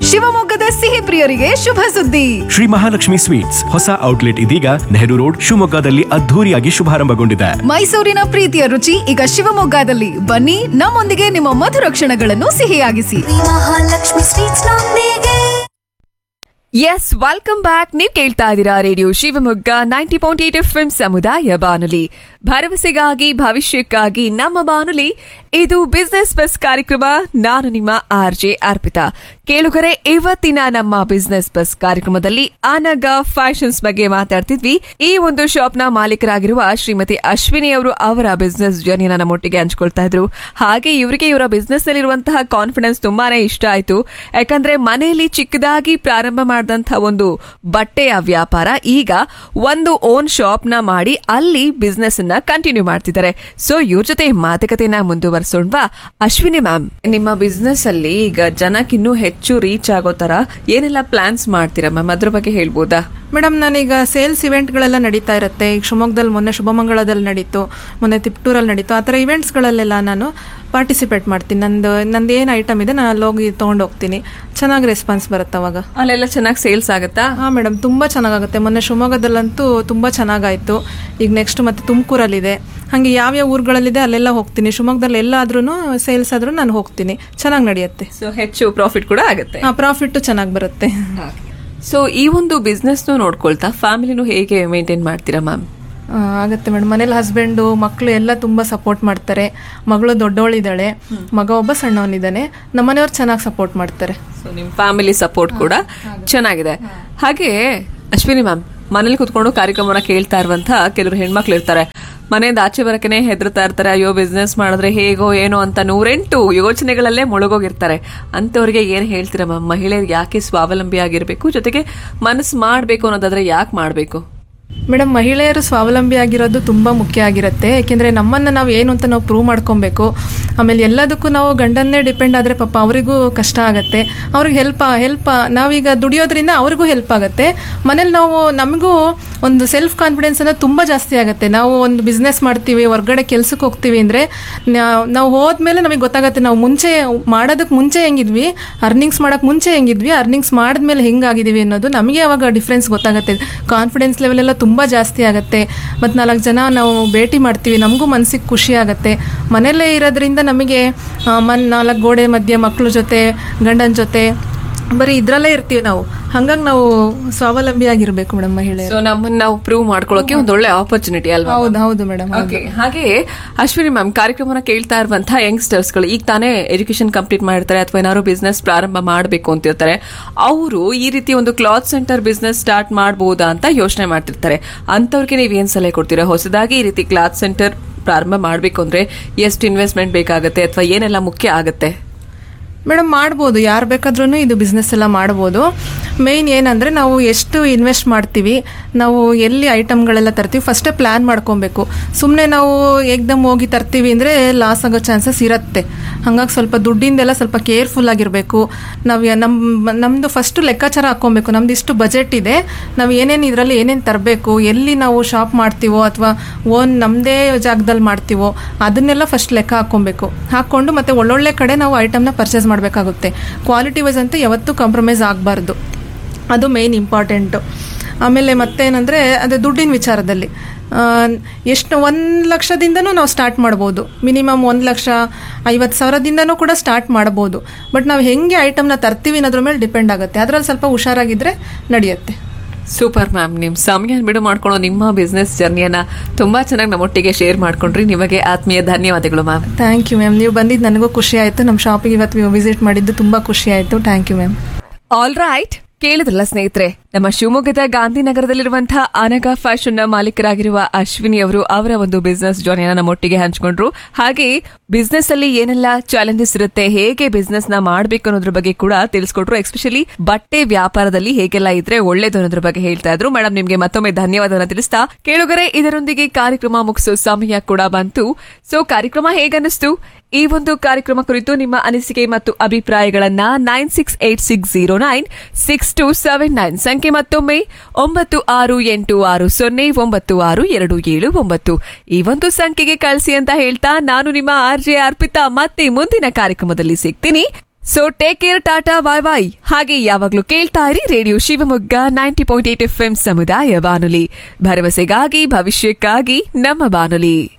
ಶಿವಮೊಗ್ಗದ ಸಿಹಿ ಪ್ರಿಯರಿಗೆ ಶುಭ ಸುದ್ದಿ ಶ್ರೀ ಮಹಾಲಕ್ಷ್ಮಿ ಸ್ವೀಟ್ಸ್ ಹೊಸ ಔಟ್ಲೆಟ್ ಇದೀಗ ನೆಹರು ರೋಡ್ ಶಿವಮೊಗ್ಗದಲ್ಲಿ ಅದ್ಧೂರಿಯಾಗಿ ಶುಭಾರಂಭಗೊಂಡಿದೆ ಮೈಸೂರಿನ ಪ್ರೀತಿಯ ರುಚಿ ಈಗ ಶಿವಮೊಗ್ಗದಲ್ಲಿ ಬನ್ನಿ ನಮ್ಮೊಂದಿಗೆ ನಿಮ್ಮ ಮಧುರ ಕ್ಷಣಗಳನ್ನು ಸಿಹಿಯಾಗಿಸಿ ಮಹಾಲಕ್ಷ್ಮಿ ಸ್ವೀಟ್ಸ್ ನೊಂದಿಗೆ ಎಸ್ ವೆಲ್ಕಮ್ ಬ್ಯಾಕ್ ನೀವು ಕೇಳ್ತಾ ಇದ್ದೀರಾ radio Shivamogga ninety point eight F ಸಮುದಾಯ ಬಾನುಲಿ ಭರವಸೆಗಾಗಿ ಭವಿಷ್ಯಕ್ಕಾಗಿ ನಮ್ಮ ಬಾನುಲಿ ಇದು ಬಿಸ್ನೆಸ್ ಬಸ್ ಕಾರ್ಯಕ್ರಮ ನಾನು ನಿಮ್ಮ ಆರ್ ಜೆ ಅರ್ಪಿತಾ ಕೇಳುಗರೆ ಇವತ್ತಿನ ನಮ್ಮ ಬಿಸ್ನೆಸ್ ಬಸ್ ಕಾರ್ಯಕ್ರಮದಲ್ಲಿ ಅನಗ ಫ್ಯಾಷನ್ಸ್ ಬಗ್ಗೆ ಮಾತಾಡ್ತಿದ್ವಿ ಈ ಒಂದು ಶಾಪ್ನ ಮಾಲೀಕರಾಗಿರುವ ಶ್ರೀಮತಿ ಅಶ್ವಿನಿ ಅವರು ಅವರ ಬಿಸ್ನೆಸ್ ಜರ್ನಿನ ನಮ್ಮೊಟ್ಟಿಗೆ ಹಂಚ್ಕೊಳ್ತಾ ಇದ್ರು ಹಾಗೆ ಇವರಿಗೆ ಇವರ ಬಿಸ್ನೆಸ್ ನಲ್ಲಿರುವಂತಹ ಕಾನ್ಫಿಡೆನ್ಸ್ ತುಂಬಾನೇ ಇಷ್ಟ ಆಯ್ತು ಯಾಕಂದ್ರೆ ಮನೆಯಲ್ಲಿ ಚಿಕ್ಕದಾಗಿ ಪ್ರಾರಂಭ ಮಾಡಿದಂತಹ ಒಂದು ಬಟ್ಟೆಯ ವ್ಯಾಪಾರ ಈಗ ಒಂದು ಓನ್ ಶಾಪ್ ನ ಮಾಡಿ ಅಲ್ಲಿ ಬಿಸ್ನೆಸ್ ಅನ್ನ ಕಂಟಿನ್ಯೂ ಮಾಡ್ತಿದ್ದಾರೆ ಸೊ ಇವ್ರ ಜೊತೆ ಮಾತುಕತೆನ ಮುಂದುವರ್ಸೋಣ್ವಾ ಅಶ್ವಿನಿ ಮ್ಯಾಮ್ ನಿಮ್ಮ ಬಿಸ್ನೆಸ್ ಅಲ್ಲಿ ಈಗ ಜನಕ್ಕಿನ್ನೂ ಹೆಚ್ಚು ರೀಚ್ ಆಗೋ ತರ ಏನೆಲ್ಲ ಪ್ಲಾನ್ಸ್ ಮಾಡ್ತೀರಾ ಮ್ಯಾಮ್ ಅದ್ರ ಬಗ್ಗೆ ಹೇಳ್ಬೋದಾ ಮೇಡಮ್ ನಾನೀಗ ಸೇಲ್ಸ್ ಇವೆಂಟ್ಗಳೆಲ್ಲ ನಡೀತಾ ಇರುತ್ತೆ ಈಗ ಶಿವಮೊಗ್ಗದಲ್ಲಿ ಮೊನ್ನೆ ಶುಭಮಂಗಳದಲ್ಲಿ ನಡೀತು ಮೊನ್ನೆ ತಿಪ್ಟೂರಲ್ಲಿ ನಡೀತು ಆ ಥರ ಇವೆಂಟ್ಸ್ಗಳಲ್ಲೆಲ್ಲ ನಾನು ಪಾರ್ಟಿಸಿಪೇಟ್ ಮಾಡ್ತೀನಿ ನಂದು ನಂದು ಏನು ಐಟಮ್ ಇದೆ ನಾನು ಅಲ್ಲಿ ಹೋಗಿ ತೊಗೊಂಡು ಹೋಗ್ತೀನಿ ಚೆನ್ನಾಗಿ ರೆಸ್ಪಾನ್ಸ್ ಬರುತ್ತೆ ಅವಾಗ ಅಲ್ಲೆಲ್ಲ ಚೆನ್ನಾಗಿ ಸೇಲ್ಸ್ ಆಗುತ್ತಾ ಹಾಂ ಮೇಡಮ್ ತುಂಬ ಚೆನ್ನಾಗಾಗುತ್ತೆ ಮೊನ್ನೆ ಶಿವಮೊಗ್ಗದಲ್ಲಂತೂ ತುಂಬ ಚೆನ್ನಾಗಾಯಿತು ಈಗ ನೆಕ್ಸ್ಟ್ ಮತ್ತೆ ತುಮಕೂರಲ್ಲಿದೆ ಹಾಗೆ ಯಾವ್ಯಾವ ಊರುಗಳಲ್ಲಿದೆ ಅಲ್ಲೆಲ್ಲ ಹೋಗ್ತೀನಿ ಶಿವಮೊಗ್ಗದಲ್ಲಿ ಎಲ್ಲಾದ್ರೂ ಸೇಲ್ಸ್ ಆದ್ರೂ ನಾನು ಹೋಗ್ತೀನಿ ಚೆನ್ನಾಗಿ ನಡೆಯುತ್ತೆ ಸೊ ಹೆಚ್ಚು ಪ್ರಾಫಿಟ್ ಕೂಡ ಆಗುತ್ತೆ ಹಾಂ ಪ್ರಾಫಿಟ್ಟು ಚೆನ್ನಾಗಿ ಬರುತ್ತೆ ಸೊ ಈ ಒಂದು ಬಿಸ್ನೆಸ್ ನೋಡ್ಕೊಳ್ತಾ ಫ್ಯಾಮಿಲಿನೂ ಹೇಗೆ ಮೇಂಟೈನ್ ಮಾಡ್ತೀರಾ ಮ್ಯಾಮ್ ಆ, ಆಗತ್ತೆ ಮೇಡಮ್ ಮನೇಲಿ ಹಸ್ಬೆಂಡು ಮಕ್ಕಳು ಎಲ್ಲ ತುಂಬ ಸಪೋರ್ಟ್ ಮಾಡ್ತಾರೆ ಮಗಳು ದೊಡ್ಡವಳಿದ್ದಾಳೆ ಮಗ ಒಬ್ಬ ಸಣ್ಣವನಿದ್ದಾನೆ ನಮ್ಮನೆಯವ್ರು ಚೆನ್ನಾಗಿ ಸಪೋರ್ಟ್ ಮಾಡ್ತಾರೆ ಸೊ ನಿಮ್ ಫ್ಯಾಮಿಲಿ ಸಪೋರ್ಟ್ ಕೂಡ ಚೆನ್ನಾಗಿದೆ ಹಾಗೆ ಅಶ್ವಿನಿ ಮ್ಯಾಮ್ ಮನೇಲಿ ಕುತ್ಕೊಂಡು ಕಾರ್ಯಕ್ರಮನ ಕೇಳ್ತಾ ಇರುವಂತ ಕೆಲವರು ಹೆಣ್ಮಕ್ಳು ಇರ್ತಾರೆ ಮನೆಯಿಂದ ಆಚೆ ಬರಕನೆ ಹೆದರ್ತಾ ಇರ್ತಾರೆ ಅಯ್ಯೋ ಬಿಸ್ನೆಸ್ ಮಾಡಿದ್ರೆ ಹೇಗೋ ಏನೋ ಅಂತ ನೂರೆಂಟು ಯೋಚನೆಗಳಲ್ಲೇ ಮುಳುಗೋಗಿರ್ತಾರೆ ಅಂತವ್ರಿಗೆ ಏನ್ ಹೇಳ್ತೀರಾ ಮ್ಯಾಮ್ ಮಹಿಳೆಯರು ಯಾಕೆ ಸ್ವಾವಲಂಬಿ ಆಗಿರ್ಬೇಕು ಜೊತೆಗೆ ಮನಸ್ಸು ಮಾಡ್ಬೇಕು ಅನ್ನೋದಾದ್ರೆ ಯಾಕೆ ಮಾಡ್ಬೇಕು ಮೇಡಮ್ ಮಹಿಳೆಯರು ಸ್ವಾವಲಂಬಿ ಆಗಿರೋದು ತುಂಬ ಮುಖ್ಯ ಆಗಿರುತ್ತೆ ಏಕೆಂದರೆ ನಮ್ಮನ್ನು ನಾವು ಏನು ಅಂತ ನಾವು ಪ್ರೂವ್ ಮಾಡ್ಕೊಬೇಕು ಆಮೇಲೆ ಎಲ್ಲದಕ್ಕೂ ನಾವು ಗಂಡನ್ನೇ ಡಿಪೆಂಡ್ ಆದರೆ ಪಾಪ ಅವರಿಗೂ ಕಷ್ಟ ಆಗುತ್ತೆ ಅವ್ರಿಗೆ ಹೆಲ್ಪ್ ಹೆಲ್ಪ್ ನಾವೀಗ ದುಡಿಯೋದ್ರಿಂದ ಅವ್ರಿಗೂ ಹೆಲ್ಪ್ ಆಗುತ್ತೆ ಮನೇಲಿ ನಾವು ನಮಗೂ ಒಂದು ಸೆಲ್ಫ್ ಕಾನ್ಫಿಡೆನ್ಸ್ ಅನ್ನೋದು ತುಂಬ ಜಾಸ್ತಿ ಆಗುತ್ತೆ ನಾವು ಒಂದು ಬಿಸ್ನೆಸ್ ಮಾಡ್ತೀವಿ ಹೊರ್ಗಡೆ ಕೆಲ್ಸಕ್ಕೆ ಹೋಗ್ತೀವಿ ಅಂದರೆ ನಾವು ಹೋದ್ಮೇಲೆ ನಮಗೆ ಗೊತ್ತಾಗುತ್ತೆ ನಾವು ಮುಂಚೆ ಮಾಡೋದಕ್ಕೆ ಮುಂಚೆ ಹೆಂಗಿದ್ವಿ ಅರ್ನಿಂಗ್ಸ್ ಮಾಡೋಕ್ಕೆ ಮುಂಚೆ ಹೆಂಗಿದ್ವಿ ಅರ್ನಿಂಗ್ಸ್ ಮಾಡಿದ್ಮೇಲೆ ಹೆಂಗಾಗಿದ್ದೀವಿ ಅನ್ನೋದು ನಮಗೆ ಅವಾಗ ಡಿಫ್ರೆನ್ಸ್ ಗೊತ್ತಾಗುತ್ತೆ ಕಾನ್ಫಿಡೆನ್ಸ್ ಲೆವೆಲ್ ಎಲ್ಲ ತುಂಬ ಜಾಸ್ತಿ ಆಗುತ್ತೆ ಮತ್ತು ನಾಲ್ಕು ಜನ ನಾವು ಭೇಟಿ ಮಾಡ್ತೀವಿ ನಮಗೂ ಮನಸ್ಸಿಗೆ ಖುಷಿ ಆಗುತ್ತೆ ಮನೆಯಲ್ಲೇ ಇರೋದ್ರಿಂದ ನಮಗೆ ಆ, ಮನ್ ನಾಲ್ಕು ಗೋಡೆ ಮಧ್ಯೆ ಮಕ್ಕಳ ಜೊತೆ ಗಂಡನ ಜೊತೆ ಬರೀ ಇದ್ರಲ್ಲೇ ಇರ್ತೀವಿ ನಾವು ಹಂಗಾಗಿ ನಾವು ಸ್ವಾವಲಂಬಿಯಾಗಿರ್ಬೇಕು ಮೇಡಮ್ ಮಹಿಳೆಯರು ಸೊ ನಮ್ಮನ್ನ ನಾವು ಪ್ರೂವ್ ಮಾಡ್ಕೊಳ್ಳೋಕೆ ಒಂದು ಒಳ್ಳೆ ಆಪರ್ಚುನಿಟಿ ಅಲ್ವಾ ಹೌದು ಹೌದು ಮೇಡಮ್ ಓಕೆ ಹಾಗೆ ಅಶ್ವಿನಿ ಮ್ಯಾಮ್ ಕಾರ್ಯಕ್ರಮನ ಕೇಳ್ತಾ ಇರುವಂತಹ ಯಂಗ್ಸ್ಟರ್ಸ್ ಗಳು ಈಗ ತಾನೇ ಎಜುಕೇಶನ್ ಕಂಪ್ಲೀಟ್ ಮಾಡಿರ್ತಾರೆ ಅಥವಾ ಏನಾದ್ರು ಬಿಸ್ನೆಸ್ ಪ್ರಾರಂಭ ಮಾಡಬೇಕು ಅಂತಿರ್ತಾರೆ ಅವರು ಈ ರೀತಿ ಒಂದು ಕ್ಲಾತ್ ಸೆಂಟರ್ ಬಿಸ್ನೆಸ್ ಸ್ಟಾರ್ಟ್ ಮಾಡಬಹುದಾ ಅಂತ ಯೋಚನೆ ಮಾಡ್ತಿರ್ತಾರೆ ಅಂತವ್ರಿಗೆ ನೀವು ಏನ್ ಸಲಹೆ ಕೊಡ್ತೀರಾ ಹೊಸದಾಗಿ ಈ ರೀತಿ ಕ್ಲಾತ್ ಸೆಂಟರ್ ಪ್ರಾರಂಭ ಮಾಡಬೇಕು ಅಂದ್ರೆ ಎಷ್ಟು ಇನ್ವೆಸ್ಟ್ಮೆಂಟ್ ಬೇಕಾಗುತ್ತೆ ಅಥವಾ ಏನೆಲ್ಲ ಮುಖ್ಯ ಆಗುತ್ತೆ ಮೇಡಮ್ ಮಾಡ್ಬೋದು ಯಾರು ಬೇಕಾದ್ರೂ ಇದು ಬಿಸ್ನೆಸ್ ಎಲ್ಲ ಮಾಡ್ಬೋದು ಮೇಯ್ನ್ ಏನಂದರೆ ನಾವು ಎಷ್ಟು ಇನ್ವೆಸ್ಟ್ ಮಾಡ್ತೀವಿ ನಾವು ಎಲ್ಲಿ ಐಟಮ್ಗಳೆಲ್ಲ ತರ್ತೀವಿ ಫಸ್ಟೇ ಪ್ಲ್ಯಾನ್ ಮಾಡ್ಕೊಬೇಕು ಸುಮ್ಮನೆ ನಾವು ಏಕ್ದಮ್ ಹೋಗಿ ತರ್ತೀವಿ ಅಂದರೆ ಲಾಸ್ ಆಗೋ ಚಾನ್ಸಸ್ ಇರುತ್ತೆ ಹಾಗಾಗಿ ಸ್ವಲ್ಪ ದುಡ್ಡಿಂದೆಲ್ಲ ಸ್ವಲ್ಪ ಕೇರ್ಫುಲ್ ಆಗಿರಬೇಕು ನಾವು ಯ- ನಮ್ಮ ನಮ್ಮದು ಫಸ್ಟು ಲೆಕ್ಕಾಚಾರ ಹಾಕ್ಕೊಬೇಕು ನಮ್ದು ಇಷ್ಟು ಬಜೆಟ್ ಇದೆ ನಾವು ಏನೇನು ಇದರಲ್ಲಿ ಏನೇನು ತರಬೇಕು ಎಲ್ಲಿ ನಾವು ಶಾಪ್ ಮಾಡ್ತೀವೋ ಅಥವಾ ಓನ್ ನಮ್ಮದೇ ಜಾಗದಲ್ಲಿ ಮಾಡ್ತೀವೋ ಅದನ್ನೆಲ್ಲ ಫಸ್ಟ್ ಲೆಕ್ಕ ಹಾಕ್ಕೊಬೇಕು ಹಾಕ್ಕೊಂಡು ಮತ್ತೆ ಒಳ್ಳೊಳ್ಳೆ ಕಡೆ ನಾವು ಐಟಮ್ನ ಪರ್ಚೇಸ್ ಮಾಡಬೇಕಾಗುತ್ತೆ ಕ್ವಾಲಿಟಿ ವೈಸ್ ಅಂತೂ ಯಾವತ್ತೂ ಕಾಂಪ್ರಮೈಸ್ ಆಗಬಾರ್ದು ಅದು ಮೇಯ್ನ್ ಇಂಪಾರ್ಟೆಂಟು ಆಮೇಲೆ ಮತ್ತೇನಂದರೆ ಅದೇ ದುಡ್ಡಿನ ವಿಚಾರದಲ್ಲಿ ಆ, ಎಷ್ಟು ಒಂದು ಲಕ್ಷದಿಂದನೂ ನಾವು ಸ್ಟಾರ್ಟ್ ಮಾಡ್ಬೋದು ಮಿನಿಮಮ್ ಒಂದು ಲಕ್ಷ ಐವತ್ತು ಸಾವಿರದಿಂದನೂ ಕೂಡ ಸ್ಟಾರ್ಟ್ ಮಾಡ್ಬೋದು ಬಟ್ ನಾವು ಹೆಂಗೆ ಐಟಮ್ನ ತರ್ತೀವಿ ಅನ್ನೋದ್ರ ಮೇಲೆ ಡಿಪೆಂಡ್ ಆಗುತ್ತೆ ಅದರಲ್ಲಿ ಸ್ವಲ್ಪ ಹುಷಾರಾಗಿದ್ದರೆ ನಡೆಯುತ್ತೆ ಸೂಪರ್ ಮ್ಯಾಮ್ ನಿಮ್ ಸಮಯ ಬಿಡು ಮಾಡ್ಕೊಳ್ಳೋ ನಿಮ್ಮ ಬಿಸ್ನೆಸ್ ಜರ್ನಿಯನ್ನ ತುಂಬಾ ಚೆನ್ನಾಗಿ ನಮ್ಮೊಟ್ಟಿಗೆ ಶೇರ್ ಮಾಡ್ಕೊಂಡ್ರಿ ನಿಮಗೆ ಆತ್ಮೀಯ ಧನ್ಯವಾದಗಳು ಮ್ಯಾಮ್ ಥ್ಯಾಂಕ್ ಯು ಮ್ಯಾಮ್ ನೀವು ಬಂದಿದ್ದು ನನಗೂ ಖುಷಿ ಆಯಿತು ನಮ್ಮ ಶಾಪಿಗೆ ಇವತ್ತು ವಿಸಿಟ್ ಮಾಡಿದ್ದು ತುಂಬ ಖುಷಿ ಆಯಿತು thank you ma'am all right ಕೇಳಿದ್ರಲ್ಲ ಸ್ನೇಹಿತರೆ ನಮ್ಮ ಶಿವಮೊಗ್ಗದ ಗಾಂಧಿನಗರದಲ್ಲಿರುವಂತಹ ಅನಗ ಫ್ಯಾಷನ್ ನ ಮಾಲೀಕರಾಗಿರುವ ಅಶ್ವಿನಿ ಅವರು ಅವರ ಒಂದು ಬಿಸ್ನೆಸ್ ಜರ್ನಿಯನ್ನ ನಮ್ಮೊಟ್ಟಿಗೆ ಹಂಚ್ಕೊಂಡ್ರು ಹಾಗೆ ಬಿಸ್ನೆಸ್ ಅಲ್ಲಿ ಏನೆಲ್ಲ ಚಾಲೆಂಜಸ್ ಇರುತ್ತೆ ಹೇಗೆ ಬಿಸ್ನೆಸ್ ನ ಮಾಡ್ಬೇಕು ಅನ್ನೋದ್ರ ಬಗ್ಗೆ ಕೂಡ ತಿಳಿಸ್ಕೊಟ್ರು ಎಸ್ಪೆಷಲಿ ಬಟ್ಟೆ ವ್ಯಾಪಾರದಲ್ಲಿ ಹೇಗೆಲ್ಲ ಇದ್ರೆ ಒಳ್ಳೇದು ಅನ್ನೋದ್ರ ಬಗ್ಗೆ ಹೇಳ್ತಾ ಇದ್ರು ಮೇಡಮ್ ನಿಮ್ಗೆ ಮತ್ತೊಮ್ಮೆ ಧನ್ಯವಾದವನ್ನ ತಿಳಿಸ್ತಾ ಕೇಳುಗರೆ ಇದರೊಂದಿಗೆ ಕಾರ್ಯಕ್ರಮ ಮುಗಿಸೋ ಸಮಯ ಕೂಡ ಬಂತು ಸೊ ಕಾರ್ಯಕ್ರಮ ಹೇಗನ್ನಿಸ್ತು ಈ ಒಂದು ಕಾರ್ಯಕ್ರಮ ಕುರಿತು ನಿಮ್ಮ ಅನಿಸಿಕೆ ಮತ್ತು ಅಭಿಪ್ರಾಯಗಳನ್ನ nine six eight six zero nine six two seven nine ಸಂಖ್ಯೆ ಮತ್ತೊಮ್ಮೆ ಒಂಬತ್ತು ಆರು ಎಂಟು ಆರು ಸೊನ್ನೆ ಒಂಬತ್ತು ಆರು ಎರಡು ಏಳು ಒಂಬತ್ತು ಈ ಒಂದು ಸಂಖ್ಯೆಗೆ ಕಳಿಸಿ ಅಂತ ಹೇಳ್ತಾ ನಾನು ನಿಮ್ಮ ಆರ್ ಜೆ ಅರ್ಪಿತಾ ಮತ್ತೆ ಮುಂದಿನ ಕಾರ್ಯಕ್ರಮದಲ್ಲಿ ಸಿಗ್ತೀನಿ so take care tata bye bye ಹಾಗೆ ಯಾವಾಗ್ಲೂ ಕೇಳ್ತಾ ಇರಿ radio Shivamogga ninety point eight F M ಸಮುದಾಯ ಬಾನುಲಿ ಭರವಸೆಗಾಗಿ ಭವಿಷ್ಯಕ್ಕಾಗಿ ನಮ್ಮ ಬಾನುಲಿ